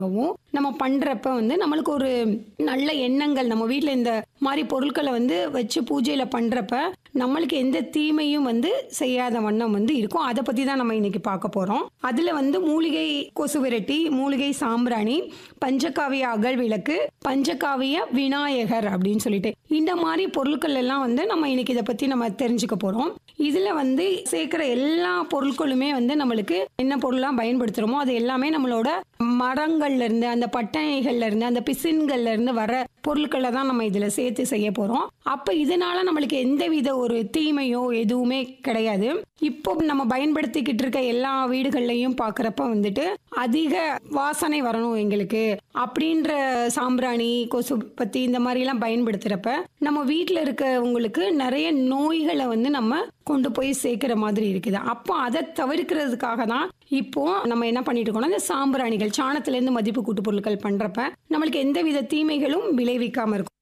வும் நம்ம பண்றப்ப வந்து நம்மளுக்கு ஒரு நல்ல எண்ணங்கள் நம்ம வீட்ல இந்த மாதிரி பொருட்களை வந்து வச்சு பூஜையில பண்றப்ப நம்மளுக்கு எந்த தீமையும் வந்து செய்யாத வண்ணம் வந்து இருக்கும் அதை பத்தி தான் நம்ம இன்னைக்கு பார்க்க போறோம் அதுல வந்து மூலிகை கொசு விரட்டி மூலிகை சாம்பிராணி பஞ்சகாவிய அகல் விளக்கு பஞ்சகாவிய விநாயகர் அப்படின்னு சொல்லிட்டு இந்த மாதிரி பொருட்கள் எல்லாம் வந்து நம்ம இன்னைக்கு இதை பத்தி நம்ம தெரிஞ்சுக்க போறோம் இதுல வந்து சேர்க்கிற எல்லா பொருட்களுமே வந்து நம்மளுக்கு என்ன பொருள்லாம் பயன்படுத்துறோமோ அது எல்லாமே நம்மளோட மரங்கள்ல இருந்து அந்த பட்டணைகள்ல இருந்து அந்த பிசின்கள்ல இருந்து வர பொருட்களை தான் நம்ம இதுல சேர்த்து செய்ய போறோம் அப்ப இதனால நம்மளுக்கு எந்தவித ஒரு தீமையோ எதுவுமே கிடையாது இப்போ நம்ம பயன்படுத்திக்கிட்டு இருக்க எல்லா வீடுகள்லையும் பாக்குறப்ப வந்துட்டு அதிக வாசனை வரணும் எங்களுக்கு அப்படின்ற சாம்பிராணி கொசு பத்தி இந்த மாதிரி எல்லாம் பயன்படுத்துறப்ப நம்ம வீட்டில் இருக்கவங்களுக்கு நிறைய நோய்களை வந்து நம்ம கொண்டு போய் சேர்க்கிற மாதிரி இருக்குது அப்போ அதை தவிர்க்கிறதுக்காக தான் இப்போ நம்ம என்ன பண்ணிட்டு இருக்கோம்னா இந்த சாம்பிராணிகள் சாணத்துல இருந்து மதிப்பு கூட்டு பொருட்கள் பண்றப்ப நம்மளுக்கு எந்தவித தீமைகளும் விளைவிக்காம இருக்கும்